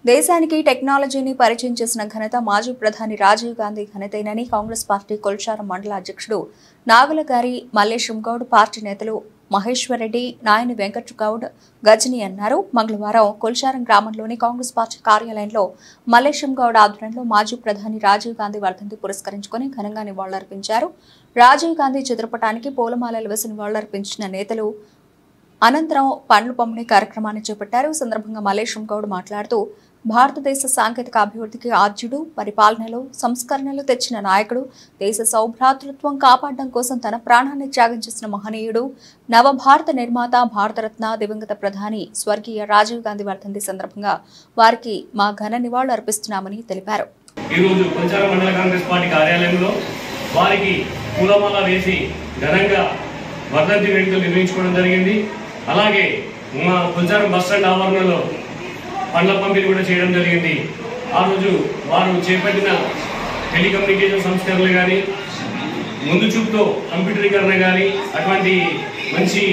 దేశానికి టెక్నాలజీని పరిచయం చేసిన ఘనత మాజీ ప్రధాని రాజీవ్ గాంధీ ఘనతేనని కాంగ్రెస్ పార్టీ కొల్చారం మండల అధ్యక్షుడు నాగులగారి మల్లేశం గౌడ్ పార్టీ నేతలు మహేశ్వర్ రెడ్డి నాయని వెంకట్ గౌడ్ గజని అన్నారు మంగళవారం కొల్చారం గ్రామంలోని కాంగ్రెస్ పార్టీ కార్యాలయంలో మల్లేశం గౌడ్ ఆధ్వర్యంలో మాజీ ప్రధాని రాజీవ్ గాంధీ వర్ధంతి పురస్కరించుకొని ఘనంగా నివాళులర్పించారు రాజీవ్ గాంధీ చిత్రపటానికి పూలమాలలు వేసి నివాళులర్పించిన నేతలు అనంతరం పండ్లు పంపిణీ కార్యక్రమాన్ని చేపట్టారు ఈ సందర్భంగా మల్లేశం గౌడ్ మాట్లాడుతూ భారతదేశ సాంకేతిక అభివృద్ధికి ఆద్యుడు పరిపాలనలో సంస్కరణలు తెచ్చిన నాయకుడు దేశ సౌభ్రాతృత్వం కాపాడడం కోసం తన ప్రాణాన్ని త్యాగం చేసిన మహనీయుడు నవభారత నిర్మాత భారతరత్న దివంగత ప్రధాని స్వర్గీయ రాజీవ్ గాంధీ వర్ధంతి సందర్భంగా వారికి మా ఘన నివాళులు అర్పిస్తున్నామని తెలిపారు ఈరోజు కొంచారం మండల కాంగ్రెస్ పార్టీ కార్యాలయంలో వారికి పూలమాల వేసి ఘనంగా వర్ధంతి వేడుకలు నిర్వహించుకోవడం జరిగింది అలాగే మా కొంచారం బస్ స్టాండ్ ఆవరణలో పండ్ల పంపిణీ కూడా చేయడం జరిగింది ఆ రోజు వారు చేపట్టిన టెలికమ్యూనికేషన్ సంస్కరణలు కానీ ముందు చూపుతో కంప్యూటరీకరణ కానీ అటువంటి మంచి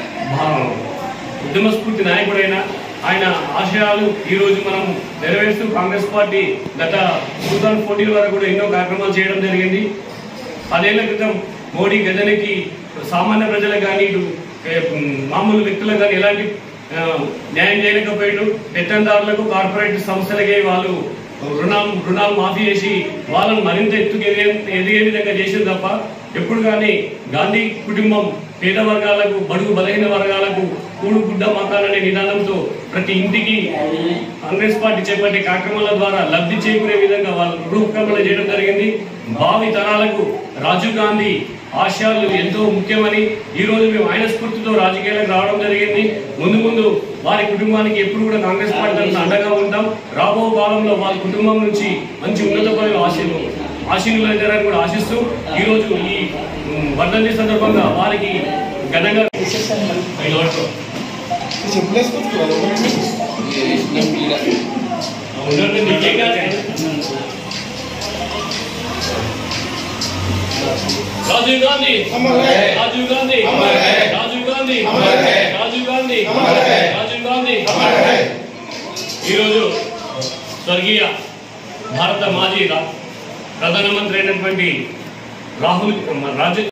భా- ఉద్యమ స్ఫూర్తి నాయకుడైన ఆయన ఆశయాలు ఈ రోజు మనం నెరవేరుస్తూ కాంగ్రెస్ పార్టీ గత టూ థౌసండ్ ఫోర్టీన్ వరకు కూడా ఎన్నో కార్యక్రమాలు చేయడం జరిగింది పదేళ్ల క్రితం మోడీ గజనికి సామాన్య ప్రజలకు కానీ ఇటు ఏ, ఉమ్, మామూలు వ్యక్తులకు కానీ ఎలాంటి ఆ, న్యాయం చేయలేకపోయాడు పెత్తందారులకు కార్పొరేట్ సంస్థలకే వాళ్ళు రుణం రుణాలు మాఫీ చేసి వాళ్ళని మరింత ఎత్తుకు ఎదిగే ఎదిగే విధంగా చేసింది తప్ప ఎప్పుడు కానీ గాంధీ కుటుంబం పేద వర్గాలకు బడుగు బలహీన వర్గాలకు కూడు గుడ్డ మకాలనే నినాదంతో ప్రతి ఇంటికి కాంగ్రెస్ పార్టీ చేపట్టే కార్యక్రమాల ద్వారా లబ్ధి చేకూరే విధంగా వాళ్ళు రూపకల్పన చేయడం జరిగింది భావి తరాలకు రాజీవ్ గాంధీ ఆశయాలు ఎంతో ముఖ్యమని ఈ రోజు మేము ఆయన స్ఫూర్తితో రాజకీయాలకు రావడం జరిగింది ముందు ముందు వారి కుటుంబానికి ఎప్పుడు కూడా కాంగ్రెస్ పార్టీ తరఫున అండగా ఉంటాం రాబో కాలంలో వాళ్ళ కుటుంబం నుంచి మంచి ఉన్నత పదవి ఆశలు ఆశీర్వదించాలని కూడా ఆశిస్తూ ఈ రోజు ఈ ఉమ్, వర్ధంతి సందర్భంగా వారికి ఘనంగా ఐదు వరకు. ఉండండి, నీకేం కాదు. రాజీవ్ గాంధీ రాజీవ్ గాంధీ రాజీవ్ గాంధీ రాజీవ్ గాంధీ రాజీవ్ గాంధీ ఈరోజు స్వర్గీయ భారత మాజీ రా- ప్రధానమంత్రి అయినటువంటి రాహుల్ రాజీవ్